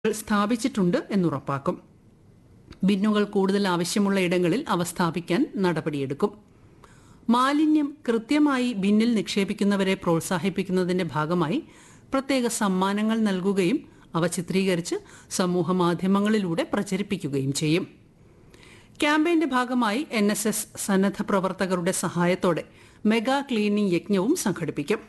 സ്ഥാപിച്ചിട്ടുണ്ട് എന്നുറപ്പാക്കും ബിന്നുകൾ കൂടുതൽ ആവശ്യമുള്ള ഇടങ്ങളിൽ അവ സ്ഥാപിക്കാൻ നടപടിയെടുക്കും മാലിന്യം കൃത്യമായി ബിന്നിൽ നിക്ഷേപിക്കുന്നവരെ പ്രോത്സാഹിപ്പിക്കുന്നതിന്റെ ഭാഗമായി പ്രത്യേക സമ്മാനങ്ങൾ നൽകുകയും അവ ചിത്രീകരിച്ച് സമൂഹ മാധ്യമങ്ങളിലൂടെ പ്രചരിപ്പിക്കുകയും ചെയ്യും ക്യാമ്പയിന്റെ ഭാഗമായി എൻ എസ് എസ് സന്നദ്ധ പ്രവർത്തകരുടെ സഹായത്തോടെ മെഗാ ക്ലീനിംഗ് യജ്ഞവും സംഘടിപ്പിക്കും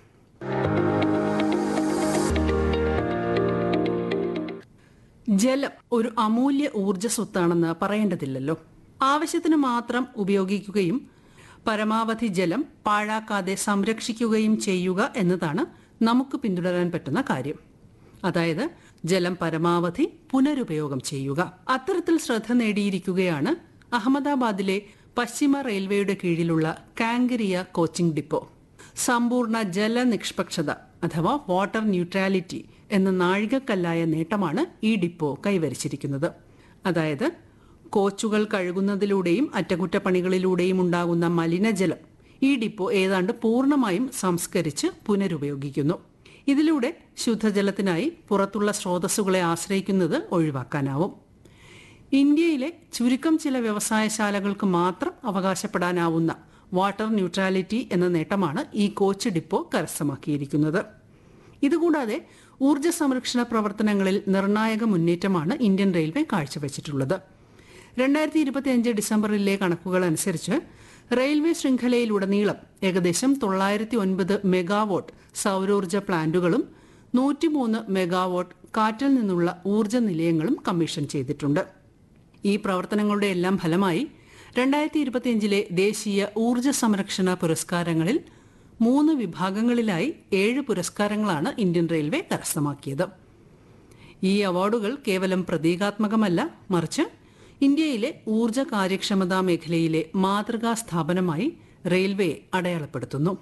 ജലം ഒരു അമൂല്യ ഊർജ സ്വത്താണെന്ന് പറയേണ്ടതില്ലല്ലോ ആവശ്യത്തിന് മാത്രം ഉപയോഗിക്കുകയും പരമാവധി ജലം പാഴാക്കാതെ സംരക്ഷിക്കുകയും ചെയ്യുക എന്നതാണ് നമുക്ക് പിന്തുടരാൻ പറ്റുന്ന കാര്യം അതായത് ജലം പരമാവധി പുനരുപയോഗം ചെയ്യുക അത്തരത്തിൽ ശ്രദ്ധ നേടിയിരിക്കുകയാണ് അഹമ്മദാബാദിലെ പശ്ചിമ റെയിൽവേയുടെ കീഴിലുള്ള കാങ്കരിയ കോച്ചിംഗ് ഡിപ്പോ സമ്പൂർണ്ണ ജലനിഷ്പക്ഷത അഥവാ വാട്ടർ ന്യൂട്രാലിറ്റി എന്ന നാഴികക്കല്ലായ നേട്ടമാണ് ഈ ഡിപ്പോ കൈവരിച്ചിരിക്കുന്നത് അതായത് കോച്ചുകൾ കഴുകുന്നതിലൂടെയും അറ്റകുറ്റപ്പണികളിലൂടെയും ഉണ്ടാകുന്ന മലിനജലം ഈ ഡിപ്പോ ഏതാണ്ട് പൂർണ്ണമായും സംസ്കരിച്ച് പുനരുപയോഗിക്കുന്നു ഇതിലൂടെ ശുദ്ധജലത്തിനായി പുറത്തുള്ള സ്രോതസ്സുകളെ ആശ്രയിക്കുന്നത് ഒഴിവാക്കാനാവും ഇന്ത്യയിലെ ചുരുക്കം ചില വ്യവസായശാലകൾക്ക് മാത്രം അവകാശപ്പെടാനാവുന്ന വാട്ടർ ന്യൂട്രാലിറ്റി എന്ന നേട്ടമാണ് ഈ കോച്ച് ഡിപ്പോ കരസ്ഥമാക്കിയിരിക്കുന്നത് ഇതുകൂടാതെ ഊർജ്ജ സംരക്ഷണ പ്രവർത്തനങ്ങളിൽ നിർണായക മുന്നേറ്റമാണ് ഇന്ത്യൻ റെയിൽവേ കാഴ്ചവെച്ചിട്ടുള്ളത് രണ്ടായിരത്തി ഇരുപത്തിയഞ്ച് ഡിസംബറിലെ കണക്കുകൾ അനുസരിച്ച് റെയിൽവേ ശൃംഖലയിലുടനീളം ഏകദേശം തൊള്ളായിരത്തി ഒൻപത് മെഗാവോട്ട് സൗരോർജ്ജ പ്ലാന്റുകളും നൂറ്റിമൂന്ന് മെഗാവോട്ട് കാറ്റിൽ നിന്നുള്ള ഊർജ്ജ നിലയങ്ങളും കമ്മീഷൻ ചെയ്തിട്ടുണ്ട് ഈ പ്രവർത്തനങ്ങളുടെ എല്ലാം ഫലമായി രണ്ടായിരത്തി ഇരുപത്തിയഞ്ചിലെ ദേശീയ ഊർജ്ജ സംരക്ഷണ പുരസ്കാരങ്ങളിൽ മൂന്ന് വിഭാഗങ്ങളിലായി ഏഴ് പുരസ്കാരങ്ങളാണ് ഇന്ത്യൻ റെയിൽവേ കരസ്ഥമാക്കിയത് ഈ അവാർഡുകൾ കേവലം പ്രതീകാത്മകമല്ല മറിച്ച് ഇന്ത്യയിലെ ഊർജ്ജ കാര്യക്ഷമതാ മേഖലയിലെ മാതൃകാ സ്ഥാപനമായി റെയിൽവേയെ അടയാളപ്പെടുത്തുന്നു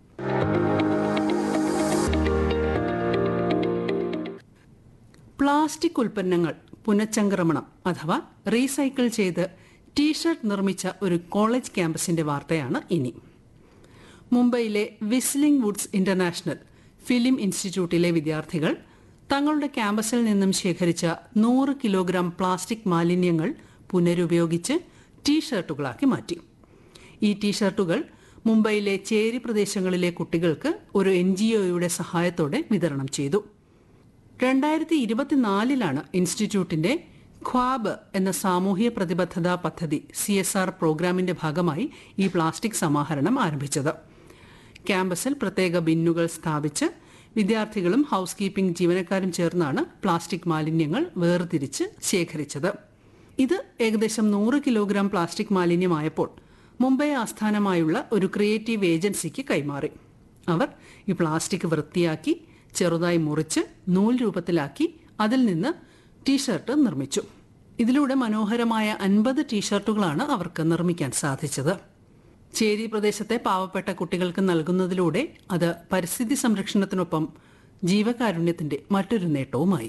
പ്ലാസ്റ്റിക് ഉൽപ്പന്നങ്ങൾ പുനഃചംക്രമണം അഥവാ റീസൈക്കിൾ ചെയ്ത് ടീഷർട്ട് നിർമ്മിച്ച ഒരു കോളേജ് ക്യാമ്പസിന്റെ വാർത്തയാണ് ഇനി മുംബൈയിലെ വിസ്ലിംഗ് വുഡ്സ് ഇന്റർനാഷണൽ ഫിലിം ഇൻസ്റ്റിറ്റ്യൂട്ടിലെ വിദ്യാർത്ഥികൾ തങ്ങളുടെ ക്യാമ്പസിൽ നിന്നും ശേഖരിച്ച നൂറ് കിലോഗ്രാം പ്ലാസ്റ്റിക് മാലിന്യങ്ങൾ പുനരുപയോഗിച്ച് ടീഷർട്ടുകളാക്കി മാറ്റി ഈ ടീഷർട്ടുകൾ മുംബൈയിലെ ചേരി പ്രദേശങ്ങളിലെ കുട്ടികൾക്ക് ഒരു എൻ ജി ഒയുടെ സഹായത്തോടെ വിതരണം ചെയ്തു രണ്ടായിരത്തി ഇരുപത്തിനാലിലാണ് ഇൻസ്റ്റിറ്റ്യൂട്ടിന്റെ ഖ്വാബ് എന്ന സാമൂഹ്യ പ്രതിബദ്ധതാ പദ്ധതി സി എസ് ആർ പ്രോഗ്രാമിന്റെ ഭാഗമായി ഈ പ്ലാസ്റ്റിക് സമാഹരണം ആരംഭിച്ചത് ക്യാമ്പസിൽ പ്രത്യേക ബിന്നുകൾ സ്ഥാപിച്ച് വിദ്യാർത്ഥികളും ഹൌസ് കീപ്പിംഗ് ജീവനക്കാരും ചേർന്നാണ് പ്ലാസ്റ്റിക് മാലിന്യങ്ങൾ വേർതിരിച്ച് ശേഖരിച്ചത് ഇത് ഏകദേശം നൂറ് കിലോഗ്രാം പ്ലാസ്റ്റിക് മാലിന്യമായപ്പോൾ മുംബൈ ആസ്ഥാനമായുള്ള ഒരു ക്രിയേറ്റീവ് ഏജൻസിക്ക് കൈമാറി അവർ ഈ പ്ലാസ്റ്റിക് വൃത്തിയാക്കി ചെറുതായി മുറിച്ച് നൂൽ രൂപത്തിലാക്കി അതിൽ നിന്ന് ടീഷർട്ട് നിർമ്മിച്ചു ഇതിലൂടെ മനോഹരമായ അൻപത് ടീഷർട്ടുകളാണ് അവർക്ക് നിർമ്മിക്കാൻ സാധിച്ചത് ചേരി പ്രദേശത്തെ പാവപ്പെട്ട കുട്ടികൾക്ക് നൽകുന്നതിലൂടെ അത് പരിസ്ഥിതി സംരക്ഷണത്തിനൊപ്പം ജീവകാരുണ്യത്തിന്റെ മറ്റൊരു നേട്ടവുമായി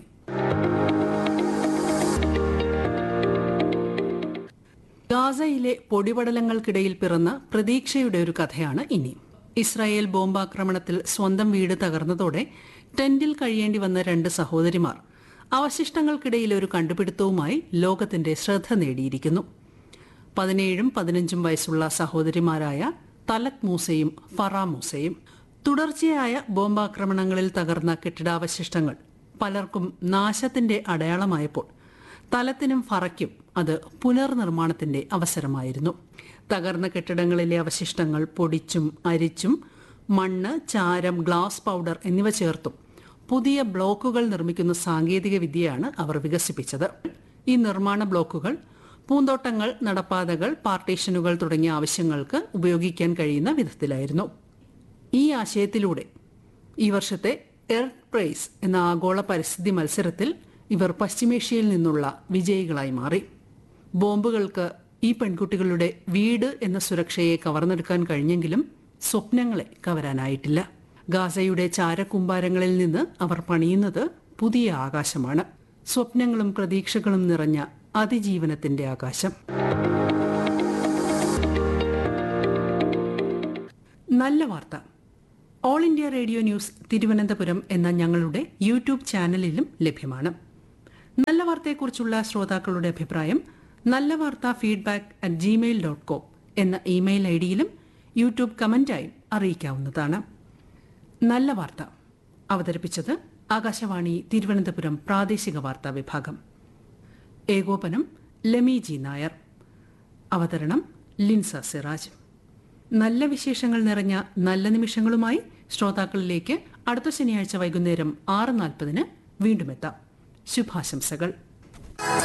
ഗാസയിലെ പൊടിപടലങ്ങൾക്കിടയിൽ പിറന്ന പ്രതീക്ഷയുടെ ഒരു കഥയാണ് ഇനി ഇസ്രായേൽ ബോംബാക്രമണത്തിൽ സ്വന്തം വീട് തകർന്നതോടെ ടെന്റിൽ കഴിയേണ്ടി വന്ന രണ്ട് സഹോദരിമാർ അവശിഷ്ടങ്ങൾക്കിടയിൽ ഒരു കണ്ടുപിടുത്തവുമായി ലോകത്തിന്റെ ശ്രദ്ധ നേടിയിരിക്കുന്നു പതിനേഴും പതിനഞ്ചും വയസ്സുള്ള സഹോദരിമാരായ തലത് മൂസയും ഫറ മൂസയും തുടർച്ചയായ ബോംബാക്രമണങ്ങളിൽ തകർന്ന കെട്ടിടാവശിഷ്ടങ്ങൾ പലർക്കും നാശത്തിന്റെ അടയാളമായപ്പോൾ തലത്തിനും ഫറയ്ക്കും അത് പുനർനിർമ്മാണത്തിന്റെ അവസരമായിരുന്നു തകർന്ന കെട്ടിടങ്ങളിലെ അവശിഷ്ടങ്ങൾ പൊടിച്ചും അരിച്ചും മണ്ണ് ചാരം ഗ്ലാസ് പൗഡർ എന്നിവ ചേർത്തും പുതിയ ബ്ലോക്കുകൾ നിർമ്മിക്കുന്ന സാങ്കേതിക വിദ്യയാണ് അവർ വികസിപ്പിച്ചത് ഈ നിർമ്മാണ ബ്ലോക്കുകൾ പൂന്തോട്ടങ്ങൾ നടപ്പാതകൾ പാർട്ടീഷനുകൾ തുടങ്ങിയ ആവശ്യങ്ങൾക്ക് ഉപയോഗിക്കാൻ കഴിയുന്ന വിധത്തിലായിരുന്നു ഈ ആശയത്തിലൂടെ ഈ വർഷത്തെ എർത്ത് പ്രൈസ് എന്ന ആഗോള പരിസ്ഥിതി മത്സരത്തിൽ ഇവർ പശ്ചിമേഷ്യയിൽ നിന്നുള്ള വിജയികളായി മാറി ബോംബുകൾക്ക് ഈ പെൺകുട്ടികളുടെ വീട് എന്ന സുരക്ഷയെ കവർന്നെടുക്കാൻ കഴിഞ്ഞെങ്കിലും സ്വപ്നങ്ങളെ കവരാനായിട്ടില്ല ഗാസയുടെ ചാരക്കൂമ്പാരങ്ങളിൽ നിന്ന് അവർ പണിയുന്നത് പുതിയ ആകാശമാണ് സ്വപ്നങ്ങളും പ്രതീക്ഷകളും നിറഞ്ഞ അതിജീവനത്തിന്റെ ആകാശം നല്ല വാർത്ത all India radio news Thiruvananthapuram എന്ന ഞങ്ങളുടെ യൂട്യൂബ് ചാനലിലും ലഭ്യമാണ് നല്ല വാർത്തയെക്കുറിച്ചുള്ള ശ്രോതാക്കളുടെ അഭിപ്രായം നല്ല വാർത്ത feedback at Gmail dot com എന്ന ഇമെയിൽ ഐ ഡിയിലും യൂട്യൂബ് കമന്റായും അറിയിക്കാവുന്നതാണ് നല്ല വാർത്ത അവതരിപ്പിച്ചത് ആകാശവാണി തിരുവനന്തപുരം പ്രാദേശിക വാർത്താ വിഭാഗം ഏകോപനം ലെമി ജി നായർ അവതരണം ലിൻസ സിറാജ് നല്ല വിശേഷങ്ങൾ നിറഞ്ഞ നല്ല നിമിഷങ്ങളുമായി ശ്രോതാക്കളിലേക്ക് അടുത്ത ശനിയാഴ്ച വൈകുന്നേരം ആറ് നാൽപ്പതിന് വീണ്ടും എത്താം ശുഭാശംസകൾ